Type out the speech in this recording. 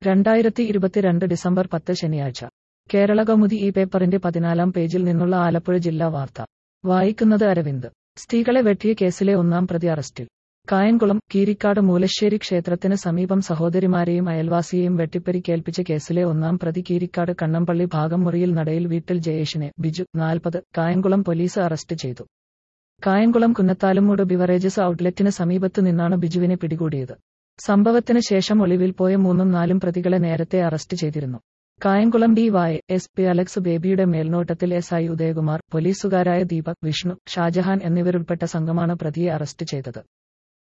രണ്ടായിരത്തി ഇരുപത്തിരണ്ട് ഡിസംബർ പത്ത് ശനിയാഴ്ച കേരള കൗമുദി ഈ പേപ്പറിന്റെ പതിനാലാം പേജിൽ നിന്നുള്ള ആലപ്പുഴ ജില്ലാ വാർത്ത വായിക്കുന്നത് അരവിന്ദ് സ്ത്രീകളെ വെട്ടിയ കേസിലെ ഒന്നാം പ്രതി അറസ്റ്റിൽ കായംകുളം കീരിക്കാട് മൂലശ്ശേരി ക്ഷേത്രത്തിന് സമീപം സഹോദരിമാരെയും അയൽവാസിയെയും വെട്ടിപ്പരിക്കേൽപ്പിച്ച കേസിലെ ഒന്നാം പ്രതി കീരിക്കാട് കണ്ണമ്പള്ളി ഭാഗം മുറിയിൽ നടയിൽ വീട്ടിൽ ജയേഷിനെ ബിജു നാൽപ്പത് കായംകുളം പോലീസ് അറസ്റ്റ് ചെയ്തു കായംകുളം കുന്നത്താലുമൂട് ബിവറേജസ് ഔട്ട്ലെറ്റിന് സമീപത്തു നിന്നാണ് ബിജുവിനെ പിടികൂടിയത് സംഭവത്തിന് ശേഷം ഒളിവിൽ പോയ മൂന്നും നാലും പ്രതികളെ നേരത്തെ അറസ്റ്റ് ചെയ്തിരുന്നു Kayamkulam D Y S P Alex ബേബിയുടെ മേൽനോട്ടത്തിൽ എസ് ഐ ഉദയകുമാർ പോലീസുകാരായ ദീപക് വിഷ്ണു ഷാജഹാൻ എന്നിവരുൾപ്പെട്ട സംഘമാണ് പ്രതിയെ അറസ്റ്റ് ചെയ്തത്